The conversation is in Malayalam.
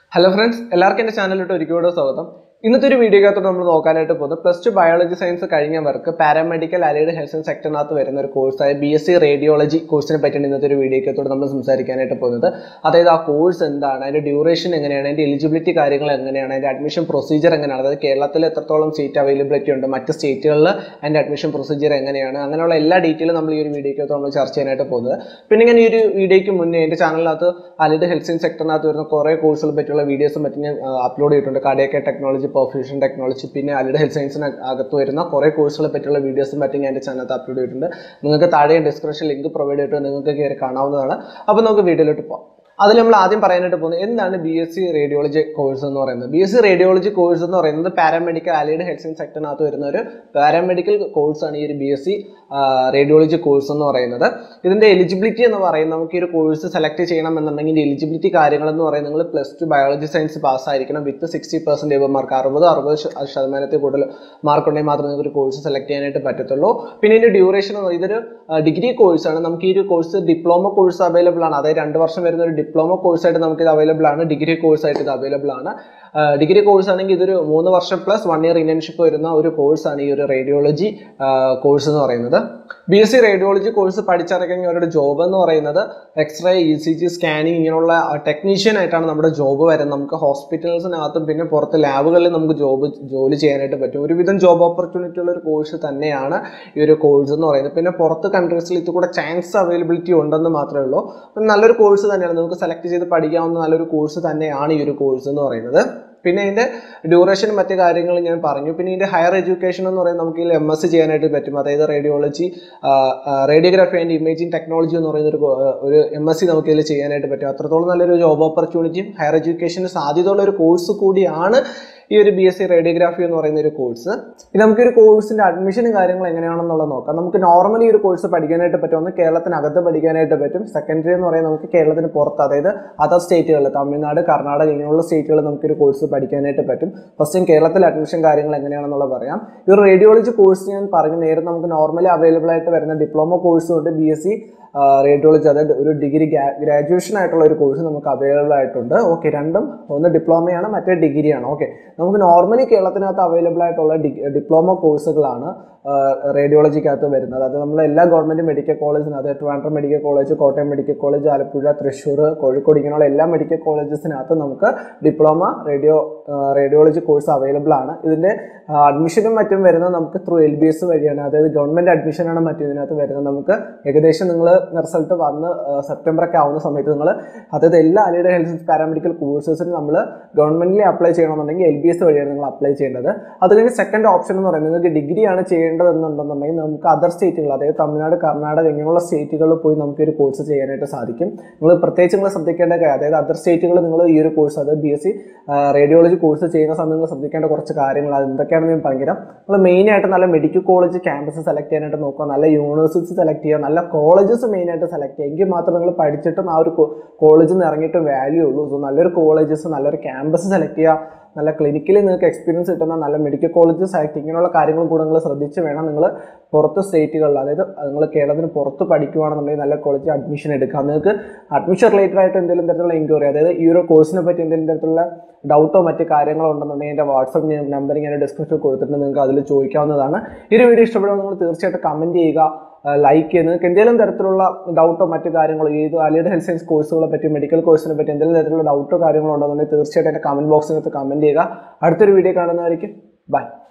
ഹലോ ഫ്രണ്ട്സ് എല്ലാവർക്കും എൻ്റെ ചാനലിലോട്ട് ഒരിക്കലും സ്വാഗതം ഇന്നത്തെ ഒരു വീഡിയോക്കകത്തോട് നമ്മൾ നോക്കാനായിട്ട് പോകുന്നത് പ്ലസ് ടു ബയോളജി സയൻസ് കഴിഞ്ഞവർക്ക് പാരാമെഡിക്കൽ അലൈഡ് ഹെൽത്ത് സെക്ടറിനകത്ത് വരുന്ന ഒരു കോഴ്സായ ബി എസ് സി റേഡിയോളജി കോഴ്സിനെ പറ്റിയാണ് ഇന്നത്തെ ഒരു വീഡിയോക്കകത്തോട് നമ്മൾ സംസാരിക്കാനായിട്ട് പോകുന്നത് അതായത് ആ കോഴ്സ് എന്താണ് അതിൻ്റെ ഡ്യൂറേഷൻ എങ്ങനെയാണ് അതിൻ്റെ എലിജിബിലിറ്റി കാര്യങ്ങൾ എങ്ങനെയാണ് അതിൻ്റെ അഡ്മിഷൻ പ്രൊസീജിയർ എങ്ങനെയാണ് അതായത് കേരളത്തിൽ എത്രത്തോളം സീറ്റ് അവൈലബിലിറ്റി ഉണ്ട് മറ്റ് സ്റ്റേറ്റുകളിൽ അതിൻ്റെ അഡ്മിഷൻ പ്രൊസീജിയർ എങ്ങനെയാണ് അങ്ങനെയുള്ള എല്ലാ ഡീറ്റെയിലും നമ്മൾ ഈ ഒരു വീഡിയോക്കകത്ത് നമ്മൾ ചർച്ച ചെയ്യാനായിട്ട് പോകുന്നത് പിന്നെ ഞാൻ ഈ ഒരു വീഡിയോയ്ക്ക് മുന്നേ എൻ്റെ ചാനലിനകത്ത് അലൈഡ് ഹെൽത്ത് സയൻസ് സെക്ടറിനകത്ത് വരുന്ന കുറേ കോഴ്സുകളെ പറ്റിയുള്ള വീഡിയോസും മറ്റും ഞാൻ അപ്ലോഡ് ചെയ്തിട്ടുണ്ട് കാർഡിയക്കെ ടെക്നോളജി പെർഫ്യൂഷൻ ടെക്നോളജി പിന്നെ അലൈഡ് ഹെൽത്ത് സയൻസിന് അകത്ത് വരുന്ന കുറേ കോഴ്സുകളെ പറ്റിയുള്ള വീഡിയോസും മറ്റും ഞാൻ എൻ്റെ ചാനലിനകത്ത് അപ്ലോഡ് ചെയ്തിട്ടുണ്ട് നിങ്ങൾക്ക് താഴെ ഡിസ്ക്രിപ്ഷൻ ലിങ്ക് പ്രൊവൈഡ് ചെയ്തിട്ട് നിങ്ങൾക്ക് കയറി കാണാവുന്നതാണ് അപ്പോൾ നമുക്ക് വീഡിയോയിലോട്ട് പോകാം അതിൽ നമ്മൾ ആദ്യം പറയാനായിട്ട് പോകുന്നത് എന്താണ് B S C radiology course എന്ന് പറയുന്നത് B S C radiology course എന്ന് പറയുന്നത് പാരാമെഡിക്കൽ അലൈഡ് ഹെൽത്ത് സയൻസ് സെക്ടറിനകത്ത് വരുന്ന ഒരു പാരാമെഡിക്കൽ കോഴ്സാണ് ഈ ഒരു B S C radiology course എന്ന് പറയുന്നത് ഇതിൻ്റെ എലിജിബിലിറ്റി എന്ന് പറയുന്നത് നമുക്ക് ഈ ഒരു കോഴ്സ് സെലക്ട് ചെയ്യണം എന്നുണ്ടെങ്കിൽ എലിജിബിലിറ്റി കാര്യങ്ങൾ എന്ന് പറയുന്നത് നിങ്ങൾ പ്ലസ് ടു ബയോളജി സയൻസ് പാസ്സായിരിക്കണം വിത്ത് സിക്സ്റ്റി പെർസെൻറ്റേജ് മാർക്ക് അറുപത് അറുപത് ശ- ശതമാനത്തിൽ കൂടുതൽ മാർക്ക് ഉണ്ടെങ്കിൽ മാത്രമേ നിങ്ങൾക്ക് ഒരു കോഴ്സ് സെലക്ട് ചെയ്യാനായിട്ട് പറ്റത്തുള്ളൂ പിന്നെ ഇതിൻ്റെ ഡ്യൂറേഷൻ എന്ന് പറയുന്നത് ഇതൊരു ഡിഗ്രി കോഴ്സാണ് നമുക്ക് ഈ ഒരു കോഴ്സ് ഡിപ്ലോമ കോഴ്സ് അവൈലബിൾ ആണ് അതായത് രണ്ട് വർഷം വരുന്ന ഒരു ഡിപ്ലോമ കോഴ്സായിട്ട് നമുക്ക് ഇത് അവൈലബിൾ ആണ് ഡിഗ്രി കോഴ്സായിട്ട് ഇത് അവൈലബിൾ ആണ് ഡിഗ്രി കോഴ്സ് ആണെങ്കിൽ ഇതൊരു മൂന്ന് വർഷം പ്ലസ് വൺ ഇയർ ഇന്റേൺഷിപ്പ് വരുന്ന ഒരു കോഴ്സാണ് ഈ ഒരു റേഡിയോളജി കോഴ്സ് എന്ന് പറയുന്നത് B S C radiology course പഠിച്ചിറങ്ങിയ അവരുടെ ജോബ് എന്ന് പറയുന്നത് X ray E C G scanning ഇങ്ങനെയുള്ള ടെക്നീഷ്യൻ ആയിട്ടാണ് നമ്മുടെ ജോബ് വരുന്നത് നമുക്ക് ഹോസ്പിറ്റൽസിനകത്തും പിന്നെ പുറത്ത് ലാബുകളിൽ നമുക്ക് ജോബ് ജോലി ചെയ്യാനായിട്ട് പറ്റും ഒരുവിധം ജോബ് ഓപ്പർച്യൂണിറ്റി ഉള്ള ഒരു കോഴ്സ് തന്നെയാണ് ഈ ഒരു കോഴ്സ് എന്ന് പറയുന്നത് പിന്നെ പുറത്ത് കൺട്രീസിൽ ഇത് കൂടെ ചാൻസ് അവൈലബിലിറ്റി ഉണ്ടെന്ന് മാത്രമേ ഉള്ളൂ അപ്പം നല്ലൊരു കോഴ്സ് തന്നെയാണ് നമുക്ക് സെലക്ട് ചെയ്ത് പഠിക്കാവുന്ന നല്ലൊരു കോഴ്സ് തന്നെയാണ് ഈ ഒരു കോഴ്സ് എന്ന് പറയുന്നത് പിന്നെ ഇതിൻ്റെ ഡ്യൂറേഷൻ മറ്റ് കാര്യങ്ങൾ ഞാൻ പറഞ്ഞു പിന്നെ ഇതിൻ്റെ ഹയർ എഡ്യൂക്കേഷൻ എന്ന് പറയുന്നത് നമുക്ക് ഇതിൽ എം എസ് ചെയ്യാനായിട്ട് പറ്റും അതായത് radiology radiography and imaging technology എന്ന് പറയുന്ന ഒരു കോ- ഒരു എം എസ് സി നമുക്ക് ഇതിൽ ചെയ്യാനായിട്ട് പറ്റും അത്രത്തോളം നല്ലൊരു ജോബ് ഓപ്പർച്യൂണിറ്റിയും ഹയർ എഡ്യൂക്കേഷന് സാധ്യതയുള്ള ഒരു കോഴ്സ് കൂടിയാണ് ഈ ഒരു ബി എസ് സി റേഡിയോഗ്രാഫി എന്ന് പറയുന്ന ഒരു കോഴ്സ് ഇനി നമുക്ക് ഒരു കോഴ്സിന്റെ അഡ്മിഷനും കാര്യങ്ങൾ എങ്ങനെയാണെന്നുള്ളത് നോക്കാം നമുക്ക് നോർമലി ഒരു കോഴ്സ് പഠിക്കാനായിട്ട് പറ്റും ഒന്ന് കേരളത്തിനകത്ത് പഠിക്കാനായിട്ട് പറ്റും സെക്കൻഡറി എന്ന് പറയുന്നത് നമുക്ക് കേരളത്തിന് പുറത്ത് അതായത് അതർ സ്റ്റേറ്റുകളിൽ തമിഴ്നാട് കർണാടക ഇങ്ങനെയുള്ള സ്റ്റേറ്റുകളിൽ നമുക്ക് ഒരു കോഴ്സ് പഠിക്കാനായിട്ട് പറ്റും ഫസ്റ്റ് കേരളത്തിൽ അഡ്മിഷൻ കാര്യങ്ങൾ എങ്ങനെയാണെന്നുള്ളത് പറയാം ഈ ഒരു റേഡിയോളജി കോഴ്സ് ഞാൻ പറഞ്ഞു നേരത്തെ നമുക്ക് നോർമലി അവൈലബിൾ ആയിട്ട് വരുന്ന ഡിപ്ലോമ കോഴ്സും ഉണ്ട് ബി എസ് സി റേഡിയോളജി അതായത് ഒരു ഡിഗ്രി ഗ്രാജുവേഷൻ ആയിട്ടുള്ള ഒരു കോഴ്സ് നമുക്ക് അവൈലബിൾ ആയിട്ടുണ്ട് ഓക്കെ രണ്ടും ഒന്ന് ഡിപ്ലോമയാണ് മറ്റേ ഡിഗ്രിയാണ് ഓക്കെ നമുക്ക് നോർമലി കേരളത്തിനകത്ത് അവൈലബിൾ ആയിട്ടുള്ള ഡിപ്ലോമ കോഴ്സുകളാണ് റേഡിയോളജിക്കകത്ത് വരുന്നത് അത് നമ്മൾ എല്ലാ ഗവൺമെൻറ് മെഡിക്കൽ കോളേജിനകത്ത് Trivandrum medical college Kottayam medical college Alappuzha Thrissur Kozhikode ഇങ്ങനെയുള്ള എല്ലാ മെഡിക്കൽ കോളേജസിനകത്ത് നമുക്ക് diploma radio radiology course available ആണ് ഇതിൻ്റെ അഡ്മിഷനും മറ്റും വരുന്നത് നമുക്ക് ത്രൂ എൽ ബി എസ് വഴിയാണ് അതായത് ഗവൺമെൻറ് അഡ്മിഷനാണ് മറ്റും ഇതിനകത്ത് വരുന്നത് നമുക്ക് ഏകദേശം നിങ്ങൾ റിസൾട്ട് വന്ന് സെപ്റ്റംബർ ഒക്കെ ആവുന്ന സമയത്ത് നിങ്ങൾ അതായത് എല്ലാ അലൈഡ് ഹെൽത്ത് പാരാമെഡിക്കൽ കോഴ്സസിന് നമ്മൾ ഗവൺമെന്റിൽ അപ്ലൈ ചെയ്യണമെന്നുണ്ടെങ്കിൽ എൽ ബി എസ് വഴിയാണ് നിങ്ങൾ അപ്ലൈ ചെയ്യേണ്ടത് അത് കഴിഞ്ഞ് സെക്കൻഡ് ഓപ്ഷൻ എന്ന് പറയുന്നത് നിങ്ങൾക്ക് ഡിഗ്രിയാണ് ചെയ്യേണ്ടതെന്നുണ്ടെന്നുണ്ടെങ്കിൽ നമുക്ക് അതർ സ്റ്റേറ്റുകൾ അതായത് തമിഴ്നാട് കർണാടക ഇങ്ങനെയുള്ള സ്റ്റേറ്റുകളിൽ പോയി നമുക്ക് ഈ ഒരു കോഴ്സ് ചെയ്യാനായിട്ട് സാധിക്കും നിങ്ങൾ പ്രത്യേകിച്ച് നിങ്ങൾ ശ്രദ്ധിക്കേണ്ട കാര്യം അതായത് അതർ സ്റ്റേറ്റുകൾ നിങ്ങൾ ഈ ഒരു കോഴ്സ് അതായത് B S C radiology course ചെയ്യുന്ന സമയത്ത് നിങ്ങൾ ശ്രദ്ധിക്കേണ്ട കുറച്ച് കാര്യങ്ങൾ അത് എന്തൊക്കെയാണെന്ന് ഞാൻ പറഞ്ഞുതരാം നിങ്ങൾ മെയിനായിട്ട് നല്ല മെഡിക്കൽ കോളേജ് ക്യാമ്പസ് സെലക്ട് ചെയ്യാനായിട്ട് നോക്കുക നല്ല യൂണിവേഴ്സിറ്റി സെലക്ട് ചെയ്യുക നല്ല കോളേജസ് മെയിനായിട്ട് സെലക്ട് ചെയ്യുക എങ്കിൽ മാത്രം നിങ്ങൾ പഠിച്ചിട്ടും ആ ഒരു കോളേജിൽ നിന്ന് ഇറങ്ങിയിട്ട് വാല്യൂ ഉള്ളൂ സോ നല്ലൊരു കോളേജസ് നല്ലൊരു ക്യാമ്പസ് സെലക്ട് ചെയ്യുക നല്ല ക്ലിനിക്കലി നിങ്ങൾക്ക് എക്സ്പീരിയൻസ് കിട്ടുന്ന നല്ല മെഡിക്കൽ കോളേജ് സെലക്ട് ഇങ്ങനെയുള്ള കാര്യങ്ങൾ കൂടെ നിങ്ങൾ ശ്രദ്ധിച്ച് വേണം നിങ്ങൾ പുറത്ത് സ്റ്റേറ്റുകളിൽ അതായത് നിങ്ങൾ കേരളത്തിന് പുറത്ത് പഠിക്കുകയാണെന്നുണ്ടെങ്കിൽ നല്ല കോളേജ് അഡ്മിഷൻ എടുക്കാം നിങ്ങൾക്ക് അഡ്മിഷൻ റിലേറ്റഡ് ആയിട്ട് എന്തെങ്കിലും തരത്തിലുള്ള എൻക്വയറി അതായത് ഈ ഒരു കോഴ്സിനെ പറ്റി എന്തെങ്കിലും തരത്തിലുള്ള ഡൗട്ടോ മറ്റ് കാര്യങ്ങളോ ഉണ്ടെന്നുണ്ടെങ്കിൽ എൻ്റെ വാട്സപ്പ് നമ്പർ ഞാൻ ഡിസ്ക്രിപ്ഷൻ കൊടുത്തിട്ടുണ്ട് നിങ്ങൾക്ക് അതിൽ ചോദിക്കാവുന്നതാണ് ഈ ഒരു വീഡിയോ ഇഷ്ടപ്പെടുമ്പോൾ നിങ്ങൾ തീർച്ചയായിട്ടും കമൻറ്റ് ചെയ്യുക ലൈക്ക് ചെയ്യുക നിങ്ങൾക്ക് എന്തെങ്കിലും തരത്തിലുള്ള ഡൗട്ടോ മറ്റു കാര്യങ്ങളോ ഏത് അലിയുടെ ഹെൽത്ത് സയൻസ് കോഴ്സുകളെ പറ്റി മെഡിക്കൽ കോഴ്സിനെ പറ്റി എന്തെങ്കിലും തരത്തിലുള്ള ഡൗട്ടോ കാര്യങ്ങളോ ഉണ്ടെന്നുണ്ടെങ്കിൽ തീർച്ചയായിട്ടും എൻ്റെ കമൻറ്റ് ബോക്സിനകത്ത് കമൻറ്റ് ചെയ്യുക അടുത്തൊരു വീഡിയോ കാണുന്നതായിരിക്കും ബൈ